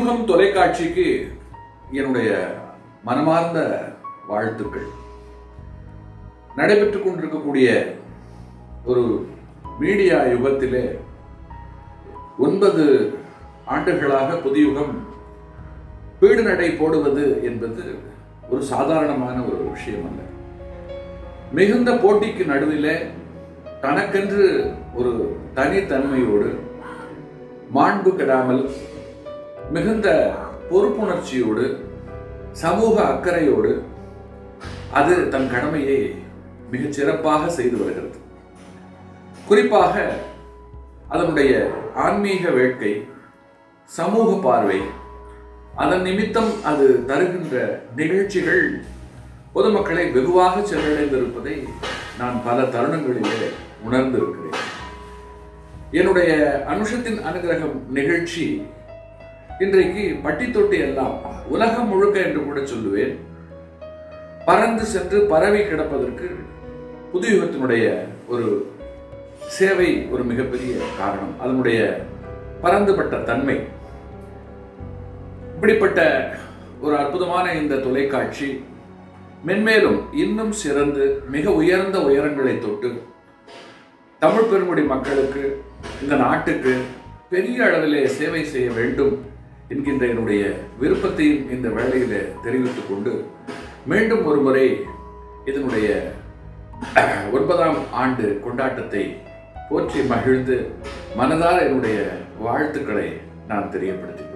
புதுயுகம் தொலைக்காட்சிக்கு என்னுடைய மனமார்ந்த வாழ்த்துக்கள் நடைபெற்றுக் கொண்டிருக்கக்கூடிய ஒரு மீடியா யுகத்திலே ஒன்பது ஆண்டுகளாக புதுயுகம் வீடு நடை போடுவது என்பது ஒரு சாதாரணமான ஒரு விஷயம் அல்ல மிகுந்த போட்டிக்கு நடுவிலே தனக்கென்று ஒரு தனித்தன்மையோடு மாண்பு கெடாமல் மிகுந்த பொறுப்புணர்ச்சியோடு சமூக அக்கறையோடு அது தன் கடமையை மிகச் சிறப்பாக செய்து வருகிறது குறிப்பாக அதனுடைய ஆன்மீக வேட்கை சமூக பார்வை அதன் நிமித்தம் அது தருகின்ற நிகழ்ச்சிகள் பொதுமக்களை வெகுவாக சென்றடைந்திருப்பதை நான் பல தருணங்களிலே உணர்ந்திருக்கிறேன் என்னுடைய அனுஷத்தின் அனுகிரகம் நிகழ்ச்சி இன்றைக்கு பட்டி தொட்டி எல்லாம் உலகம் முழுக்க என்று கூட சொல்லுவேன் பறந்து சென்று பரவி கிடப்பதற்கு புதுயுகத்தினுடைய ஒரு சேவை ஒரு மிகப்பெரிய காரணம் அதனுடைய பறந்துபட்ட தன்மை இப்படிப்பட்ட ஒரு அற்புதமான இந்த தொலைக்காட்சி மென்மேலும் இன்னும் சிறந்து மிக உயர்ந்த உயரங்களை தொட்டு தமிழ் பெருங்குடி மக்களுக்கு இந்த நாட்டுக்கு பெரிய அளவிலே சேவை செய்ய வேண்டும் என்கின்ற என்னுடைய விருப்பத்தையும் இந்த வேளையில தெரிவித்துக் கொண்டு மீண்டும் ஒரு முறை இதனுடைய ஒன்பதாம் ஆண்டு கொண்டாட்டத்தை போற்றி மகிழ்ந்து மனதார என்னுடைய வாழ்த்துக்களை நான் தெரியப்படுத்தினேன்